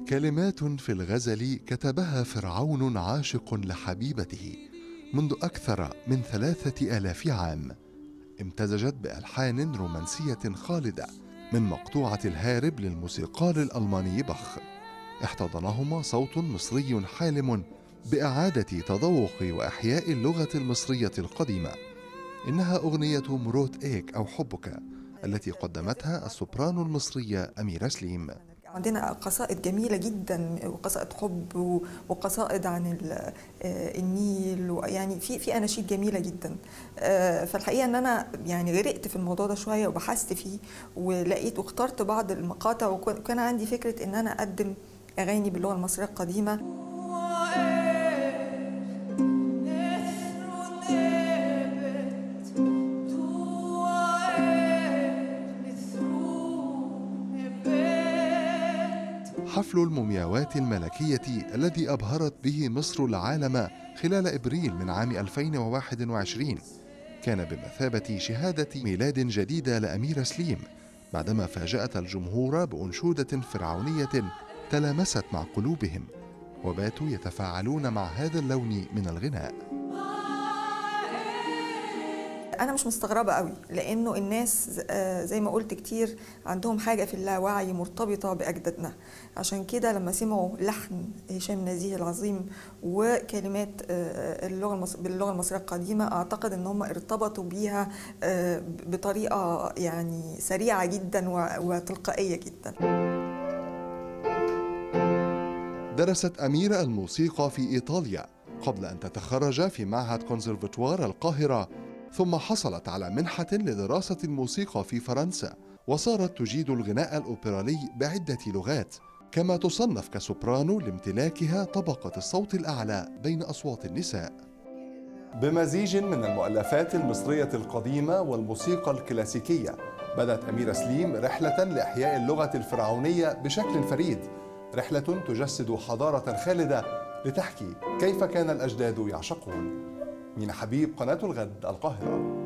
كلمات في الغزل كتبها فرعون عاشق لحبيبته منذ أكثر من ثلاثة آلاف عام امتزجت بألحان رومانسية خالدة من مقطوعة الهارب للموسيقار الألماني بخ احتضنهما صوت مصري حالم بإعادة تذوق وإحياء اللغة المصرية القديمة إنها أغنية مروت إيك أو حبك التي قدمتها السوبرانو المصرية أميرة سليم عندنا قصائد جميلة جدا وقصائد حب وقصائد عن النيل يعني في في أناشيد جميلة جدا فالحقيقة إن أنا يعني غرقت في الموضوع ده شوية وبحثت فيه ولقيت واخترت بعض المقاطع وكان عندي فكرة إن أنا أقدم أغاني باللغة المصرية القديمة حفل المومياوات الملكية الذي أبهرت به مصر العالم خلال إبريل من عام 2021 كان بمثابة شهادة ميلاد جديدة لأمير سليم بعدما فاجأت الجمهور بأنشودة فرعونية تلامست مع قلوبهم وباتوا يتفاعلون مع هذا اللون من الغناء انا مش مستغربه قوي لانه الناس زي ما قلت كتير عندهم حاجه في اللاوعي مرتبطه باجدادنا عشان كده لما سمعوا لحن هشام نزيه العظيم وكلمات اللغه المصر باللغه المصريه القديمه اعتقد ان هم ارتبطوا بيها بطريقه يعني سريعه جدا وتلقائيه جدا درست أميرة الموسيقى في إيطاليا قبل أن تتخرج في معهد كونسرفتوار القاهرة ثم حصلت على منحة لدراسة الموسيقى في فرنسا وصارت تجيد الغناء الأوبرالي بعدة لغات كما تصنف كسوبرانو لامتلاكها طبقة الصوت الأعلى بين أصوات النساء بمزيج من المؤلفات المصرية القديمة والموسيقى الكلاسيكية بدأت أميرة سليم رحلة لإحياء اللغة الفرعونية بشكل فريد رحلة تجسد حضارة خالدة لتحكي كيف كان الأجداد يعشقون مين حبيب قناة الغد القاهرة